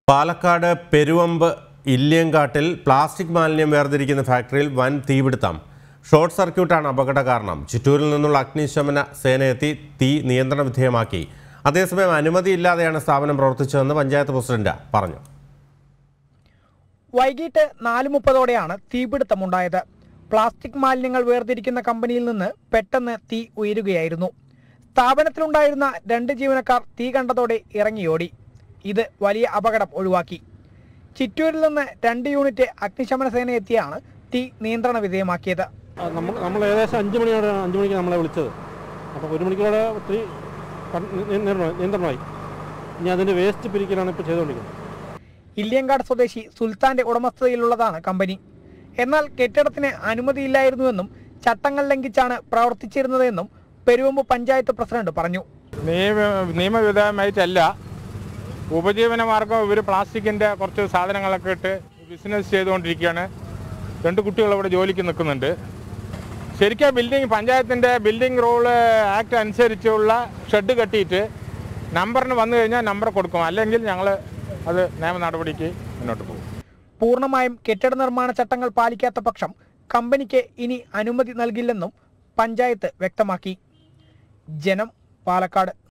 Palakkad Peruvamba ഇല്ലിയങ്കാട്ടിൽ plastic മാലിന്യം വേർതിരിക്കുന്ന ഫാക്ടറിയിൽ വൻ തീപിടുത്തം ഷോർട്ട് സർക്യൂട്ടാണ് അപകട കാരണം ചിറ്റൂരിൽ നിന്നുള്ള അഗ്നിശമന സേനയെത്തി തീ നിയന്ത്രണ വിധേയമാക്കി അതേസമയം അനുമതിയില്ലാതെയാണ് സ്ഥാപനം പ്രവർത്തിച്ചതെന്ന് പഞ്ചായത്ത് പ്രസിഡന്റ് പറഞ്ഞു വൈകിട്ട് നാല് മുപ്പതോടെയാണ് തീപിടുത്തമുണ്ടായത് പ്ലാസ്റ്റിക് മാലിന്യങ്ങൾ വേർതിരിക്കുന്ന കമ്പനിയിൽ നിന്ന് പെട്ടെന്ന് തീ ഉയരുകയായിരുന്നു സ്ഥാപനത്തിലുണ്ടായിരുന്ന രണ്ട് ജീവനക്കാർ തീ കണ്ടതോടെ ഇറങ്ങിയോടി ഇത് വലിയ അപകടം ഒഴിവാക്കി ചിറ്റൂരിൽ നിന്ന് രണ്ട് യൂണിറ്റ് അഗ്നിശമന സേന എത്തിയാണ് തീ നിയന്ത്രണ വിധേയമാക്കിയത് ആ, നമ്മൾ നമ്മൾ ഏകദേശം അഞ്ച് മണിയോടെ അഞ്ച് മണിക്ക് നമ്മളെ വിളിച്ചത് അപ്പോൾ ഒരു മണിക്കൂടെ ഒത്തിരി കൺ- നി- നിയന്ത്രണ- നിയന്ത്രണമായി ഇനി അതിൻ്റെ വേസ്റ്റ് പിരിക്കലാണ് ഇപ്പോൾ ചെയ്തുകൊണ്ടിരിക്കുന്നത് ഇല്ലിയങ്കാട് സ്വദേശി സുൽത്താന്റെ ഉടമസ്ഥതയിലുള്ളതാണ് കമ്പനി എന്നാൽ കെട്ടിടത്തിന് അനുമതിയില്ലായിരുന്നുവെന്നും ചട്ടങ്ങൾ ലംഘിച്ചാണ് പ്രവർത്തിച്ചിരുന്നതെന്നും പെരുവമ്പ് പഞ്ചായത്ത് പ്രസിഡന്റ് പറഞ്ഞു നിയമ നിയമവിധേയമായിട്ടല്ല ഉപജീവന മാർഗം ഇവർ പ്ലാസ്റ്റിക്കിൻ്റെ കുറച്ച് സാധനങ്ങളൊക്കെ ഇട്ട് ബിസിനസ് ചെയ്തുകൊണ്ടിരിക്കുകയാണ് രണ്ട് കുട്ടികൾ ഇവിടെ ജോലിക്ക് നിൽക്കുന്നുണ്ട് ശരിക്കും ബിൽഡിംഗ് പഞ്ചായത്തിൻ്റെ ബിൽഡിംഗ് റൂള് ആക്ട് അനുസരിച്ചുള്ള ഷെഡ് കെട്ടിയിട്ട് നമ്പറിന് വന്നു കഴിഞ്ഞാൽ നമ്പർ കൊടുക്കും അല്ലെങ്കിൽ ഞങ്ങൾ അത് നിയമ നടപടിക്ക് മുന്നോട്ട് പോകും പൂർണ്ണമായും കെട്ടിട നിർമ്മാണ ചട്ടങ്ങൾ പാലിക്കാത്ത പക്ഷം കമ്പനിക്ക് ഇനി അനുമതി നൽകില്ലെന്നും പഞ്ചായത്ത് വ്യക്തമാക്കി ജനം പാലക്കാട്